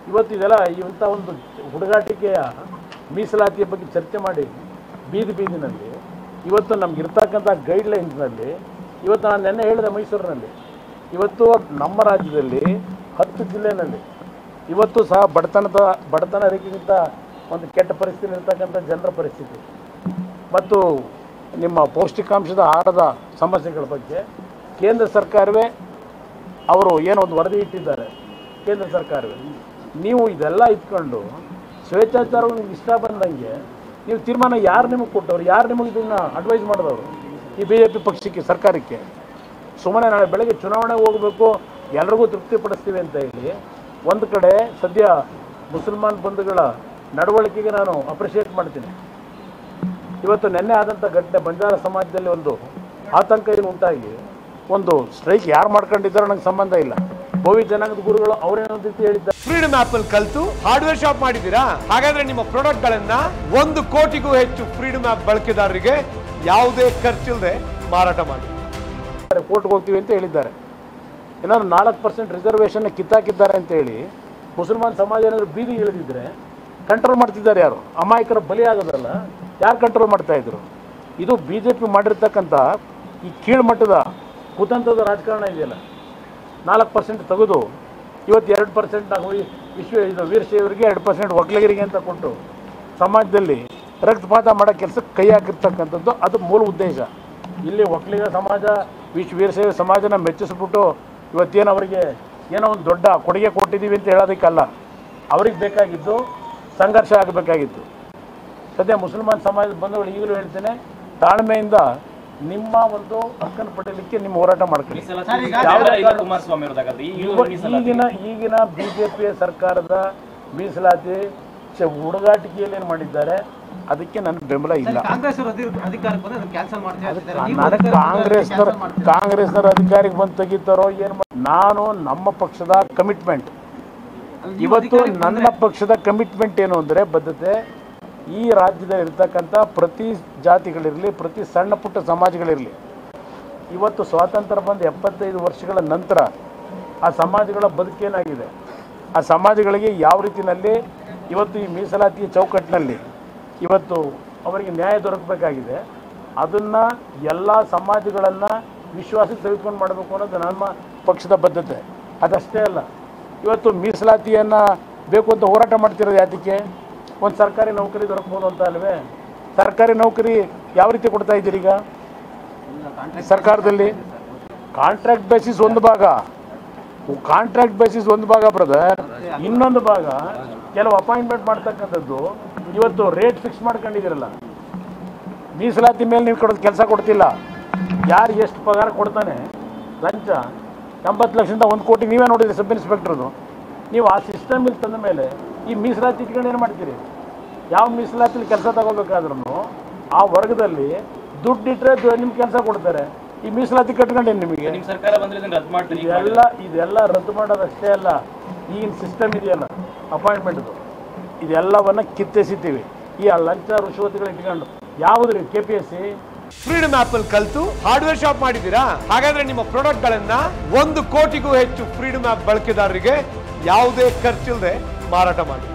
ಇವತ್ತು ಇದೆಲ್ಲ ಇಂಥ ಒಂದು ಹುಡುಗಾಟಿಕೆಯ ಮೀಸಲಾತಿಯ ಬಗ್ಗೆ ಚರ್ಚೆ ಮಾಡಿ ಬೀದಿ ಬೀದಿನಲ್ಲಿ ಇವತ್ತು ನಮ್ಗೆ ಇರ್ತಕ್ಕಂಥ ಗೈಡ್ಲೈನ್ಸ್ನಲ್ಲಿ ಇವತ್ತು ನಾನು ನೆನ್ನೆ ಹೇಳಿದೆ ಮೈಸೂರಿನಲ್ಲಿ ಇವತ್ತು ನಮ್ಮ ರಾಜ್ಯದಲ್ಲಿ ಹತ್ತು ಜಿಲ್ಲೆನಲ್ಲಿ ಇವತ್ತು ಸಹ ಬಡತನದ ಬಡತನ ರೇಖೆಗಿಂತ ಒಂದು ಕೆಟ್ಟ ಪರಿಸ್ಥಿತಿ ಇರ್ತಕ್ಕಂಥ ಜನರ ಪರಿಸ್ಥಿತಿ ಮತ್ತು ನಿಮ್ಮ ಪೌಷ್ಟಿಕಾಂಶದ ಆಹಾರದ ಸಮಸ್ಯೆಗಳ ಬಗ್ಗೆ ಕೇಂದ್ರ ಸರ್ಕಾರವೇ ಅವರು ಏನೋ ಒಂದು ವರದಿ ಇಟ್ಟಿದ್ದಾರೆ ಕೇಂದ್ರ ಸರ್ಕಾರವೇ ನೀವು ಇದೆಲ್ಲ ಇಟ್ಕೊಂಡು ಸ್ವೇಚ್ಛಾಚಾರವು ನಿಮ್ಗೆ ಇಷ್ಟ ಬಂದಂಗೆ ನೀವು ತೀರ್ಮಾನ ಯಾರು ನಿಮಗೆ ಕೊಟ್ಟವ್ರು ಯಾರು ನಿಮಗೆ ಇದನ್ನು ಅಡ್ವೈಸ್ ಮಾಡಿದವರು ಈ ಬಿ ಜೆ ಪಿ ಪಕ್ಷಕ್ಕೆ ಸರ್ಕಾರಕ್ಕೆ ಸುಮ್ಮನೆ ನಾಳೆ ಬೆಳಗ್ಗೆ ಚುನಾವಣೆಗೆ ಹೋಗಬೇಕು ಎಲ್ರಿಗೂ ತೃಪ್ತಿಪಡಿಸ್ತೀವಿ ಅಂತ ಹೇಳಿ ಒಂದು ಕಡೆ ಸದ್ಯ ಮುಸಲ್ಮಾನ್ ಬಂಧುಗಳ ನಡವಳಿಕೆಗೆ ನಾನು ಅಪ್ರಿಷಿಯೇಟ್ ಮಾಡ್ತೀನಿ ಇವತ್ತು ನಿನ್ನೆ ಆದಂಥ ಘಟನೆ ಬಂಜಾರ ಸಮಾಜದಲ್ಲಿ ಒಂದು ಆತಂಕ ಏನು ಉಂಟಾಗಿ ಒಂದು ಸ್ಟ್ರೈಕ್ ಯಾರು ಮಾಡ್ಕೊಂಡಿದ್ದಾರೋ ನಂಗೆ ಸಂಬಂಧ ಇಲ್ಲ ಭೋವಿ ಜನಾಂಗದ ಗುರುಗಳು ಅವರೇನೋ ರೀತಿ ಹೇಳಿದ್ದಾರೆ ಫ್ರೀಡಮ್ ಆಪ್ ಅಲ್ಲಿ ಕಲ್ತು ಹಾರ್ಡ್ವೇರ್ ಶಾಪ್ ಮಾಡಿದ್ದೀರಾ ಹಾಗಾದ್ರೆ ನಿಮ್ಮ ಪ್ರಾಡಕ್ಟ್ ಗಳನ್ನ ಒಂದು ಕೋಟಿಗೂ ಹೆಚ್ಚು ಫ್ರೀಡಮ್ ಆಪ್ ಬಳಕೆದಾರರಿಗೆ ಯಾವುದೇ ಖರ್ಚಿಲ್ಲದೆ ಮಾರಾಟ ಮಾಡಿ ಕೋರ್ಟ್ಗೆ ಹೋಗ್ತೀವಿ ಅಂತ ಹೇಳಿದ್ದಾರೆ ಏನಾದ್ರು ನಾಲ್ಕು ಪರ್ಸೆಂಟ್ ರಿಸರ್ವೇಷನ್ನ ಕಿತ್ತಾಕಿದ್ದಾರೆ ಅಂತ ಹೇಳಿ ಮುಸಲ್ಮಾನ್ ಸಮಾಜ ಏನಾದರೂ ಬೀದಿಗೆ ಇಳಿದಿದ್ರೆ ಕಂಟ್ರೋಲ್ ಮಾಡ್ತಿದ್ದಾರೆ ಯಾರು ಅಮಾಯಕರ ಬಲಿ ಆಗೋದಲ್ಲ ಯಾರು ಕಂಟ್ರೋಲ್ ಮಾಡ್ತಾ ಇದ್ರು ಇದು ಬಿ ಜೆ ಪಿ ಮಾಡಿರ್ತಕ್ಕಂಥ ಈ ಕೀಳ್ಮಟ್ಟದ ಕುತಂತ್ರದ ರಾಜಕಾರಣ ಇದೆಯಲ್ಲ ನಾಲ್ಕು ಪರ್ಸೆಂಟ್ ತೆಗೆದು ಇವತ್ತು ಎರಡು ಪರ್ಸೆಂಟ್ ವಿಶ್ವ ಇದು ವೀರಶೈವರಿಗೆ ಎರಡು ಪರ್ಸೆಂಟ್ ಒಕ್ಕಲಿಗರಿಗೆ ಅಂತ ಕೊಟ್ಟು ಸಮಾಜದಲ್ಲಿ ರಕ್ತಪಾತ ಮಾಡೋ ಕೆಲಸಕ್ಕೆ ಕೈ ಹಾಕಿರ್ತಕ್ಕಂಥದ್ದು ಅದು ಮೂಲ ಉದ್ದೇಶ ಇಲ್ಲಿ ಒಕ್ಕಲಿಗ ಸಮಾಜ ವಿಶ್ವ ವೀರಶೈವ ಸಮಾಜನ ಮೆಚ್ಚಿಸ್ಬಿಟ್ಟು ಇವತ್ತೇನು ಅವರಿಗೆ ಏನೋ ಒಂದು ದೊಡ್ಡ ಕೊಡುಗೆ ಕೊಟ್ಟಿದ್ದೀವಿ ಅಂತ ಹೇಳೋದಕ್ಕಲ್ಲ ಅವ್ರಿಗೆ ಬೇಕಾಗಿದ್ದು ಸಂಘರ್ಷ ಆಗಬೇಕಾಗಿತ್ತು ಸದ್ಯ ಮುಸಲ್ಮಾನ್ ಸಮಾಜದ ಬಂಧುಗಳು ಈಗಲೂ ಹೇಳ್ತೇನೆ ತಾಳ್ಮೆಯಿಂದ ನಿಮ್ಮ ಒಂದು ಹಕ್ಕನ್ನು ಪಡೆಯಲಿಕ್ಕೆ ನಿಮ್ಮ ಹೋರಾಟ ಮಾಡ್ಕೊಳ್ಳಿ ಯಾವುದೇ ಕಾರಣ- ಕುಮಾರಸ್ವಾಮಿ ಅವ್ರದ್ದಾಗತ್ತೆ ಈ ಇವ- ಈಗಿನ ಈಗಿನ ಬಿಜೆಪಿಯ ಸರ್ಕಾರದ ಮೀಸಲಾತಿ ಚ- ಹುಡುಗಾಟಿಕೆಯಲ್ಲಿ ಏನು ಮಾಡಿದ್ದಾರೆ ಅದಕ್ಕೆ ನನ್ನ ಬೆಂಬಲ ಇಲ್ಲ ಕಾಂಗ್ರೆಸ್ ಅವರು ಅಧಿ- ಅಧಿಕಾರಕ್ಕೆ ಬಂದ್ರೆ ಅದನ್ನ ಕ್ಯಾನ್ಸಲ್ ಮಾಡ್ತೀವಿ ಅಂತಿದ್ದಾರೆ. ನೀವು ನನಗೆ ಅಧಿಕಾರಕ್ಕೆ ಬಂದ್ರೆ ಕಾಂಗ್ರೆಸ್ನವ್ರ cancel ಮಾಡ್ತೀರಾ? ಕಾಂಗ್ರೆಸ್ನವ್ರ ಅಧಿಕಾರಿಗೆ ಬಂದು ತೆಗಿತಾರೋ ಏನು ನಾನು ನಮ್ಮ ಪಕ್ಷದ ಕಮಿಟ್ಮೆಂಟ್ ಅಲ್ಲಿ ನೀವು ಇವತ್ತು ಅಧಿಕಾರಕ್ಕೆ ನನ್ನ ಬಂದ್ರೆ- ಪಕ್ಷದ ಕಮಿಟ್ಮೆಂಟ್ ಏನು ಅಂದರೆ ಬದ್ಧತೆ ಈ ರಾಜ್ಯದಲ್ಲಿ ಇರ್ತಕ್ಕಂಥ ಪ್ರತಿ ಜಾತಿಗಳಿರಲಿ ಪ್ರತಿ ಸಣ್ಣ ಪುಟ್ಟ ಸಮಾಜಗಳಿರಲಿ ಇವತ್ತು ಸ್ವಾತಂತ್ರ್ಯ ಬಂದ ಎಪ್ಪತ್ತೈದು ವರ್ಷಗಳ ನಂತರ ಆ ಸಮಾಜಗಳ ಬದುಕೇನಾಗಿದೆ ಆ ಸಮಾಜಗಳಿಗೆ ಯಾವ ರೀತಿಯಲ್ಲಿ ಇವತ್ತು ಈ ಮೀಸಲಾತಿಯ ಚೌಕಟ್ಟಿನಲ್ಲಿ ಇವತ್ತು ಅವರಿಗೆ ನ್ಯಾಯ ದೊರಕಬೇಕಾಗಿದೆ ಅದನ್ನು ಎಲ್ಲ ಸಮಾಜಗಳನ್ನು ವಿಶ್ವಾಸಕ್ಕೆ ತೆಗೆದುಕೊಂಡು ಮಾಡಬೇಕು ಅನ್ನೋದು ನಮ್ಮ ಪಕ್ಷದ ಬದ್ಧತೆ ಅದಷ್ಟೇ ಅಲ್ಲ ಇವತ್ತು ಮೀಸಲಾತಿಯನ್ನು ಬೇಕು ಅಂತ ಹೋರಾಟ ಮಾಡ್ತಿರೋದು ಯಾತಕ್ಕೆ ಒಂದು ಸರ್ಕಾರಿ ನೌಕರಿ ದೊರಕಬಹುದು ಅಂತ ಅಲ್ವೇ ಸರ್ಕಾರಿ ನೌಕರಿ ಯಾವ ರೀತಿ ಕೊಡ್ತಾ ಇದ್ದೀರಿ ಈಗ ಸರ್ಕಾರದಲ್ಲಿ ಕಾಂಟ್ರಾಕ್ಟ್ ಬೇಸಿಸ್ ಒಂದು ಭಾಗ ಕಾಂಟ್ರಾಕ್ಟ್ ಬೇಸಿಸ್ ಒಂದು ಭಾಗ ಬ್ರದರ್ ಇನ್ನೊಂದು ಭಾಗ ಕೆಲವು ಅಪಾಯಿಂಟ್ಮೆಂಟ್ ಮಾಡ್ತಕ್ಕಂಥದ್ದು ಇವತ್ತು ರೇಟ್ ಫಿಕ್ಸ್ ಮಾಡ್ಕೊಂಡಿದ್ದೀರಲ್ಲ ಮೀಸಲಾತಿ ಮೇಲೆ ನೀವು ಕೊಡೋದು ಕೆಲಸ ಕೊಡ್ತಿಲ್ಲ ಯಾರು ಎಷ್ಟು ಪಗಾರ ಕೊಡ್ತಾನೆ ಲಂಚ ಎಂಬತ್ತು ಲಕ್ಷದಿಂದ ಒಂದು ಕೋಟಿ ನೀವೇ ನೋಡಿದ್ರಿ ಸಬ್ ಇನ್ಸ್ಪೆಕ್ಟ್ರದು ನೀವು ಆ ಸಿಸ್ಟಮ್ ಇಲ್ಲಿ ತಂದ ಮೇಲೆ ಈ ಮೀಸಲಾತಿ ಇಟ್ಕೊಂಡು ಏನು ಮಾಡ್ತೀರಿ ಯಾವ ಮೀಸಲಾತಿಲಿ ಕೆಲಸ ತಗೋಬೇಕಾದ್ರೂ ಆ ವರ್ಗದಲ್ಲಿ ದುಡ್ಡಿಟ್ರೆ ನಿಮ್ಮ ಕೆಲಸ ಕೊಡ್ತಾರೆ ಈ ಮೀಸಲಾತಿ ಕಟ್ಕೊಂಡೇನು ನಿಮಗೆ ನಿಮ್ ಸರ್ಕಾರ ಬಂದ್ರೆ ಇದನ್ನ ರದ್ದು ಮಾಡ್ತೀರಿ ಇದೆಲ್ಲ ಇದೆಲ್ಲ ರದ್ದು ಮಾಡೋದಷ್ಟೇ ಅಲ್ಲ ಈಗಿನ ಸಿಸ್ಟಮ್ ಇದೆಯಲ್ಲ ಅಪಾಯಿಂಟ್ಮೆಂಟ್ದು ಇದೆಲ್ಲವನ್ನ ಕಿತ್ತೆಸಿತೀವಿ ಈ ಆ ಲಂಚ ರುಶ್ವತಿಗಳು ಇಟ್ಕೊಂಡು ಯಾವುದ್ರಿ K P S C freedom app ಅಲ್ಲಿ ಕಲ್ತು ಹಾರ್ಡ್ವೇರ್ ಶಾಪ್ ಮಾಡಿದ್ದೀರಾ ಹಾಗಾದ್ರೆ ನಿಮ್ಮ ಪ್ರಾಡಕ್ಟ್ ಗಳನ್ನ ಒಂದು ಕೋಟಿಗೂ ಹೆಚ್ಚು ಫ್ರೀಡಮ್ ಆಪ್ ಬಳಕೆದಾರರಿಗೆ ಯಾವುದೇ ಖರ್ಚಿಲ್ಲದೆ ಮಾರಾಟ ಮಾಡಿ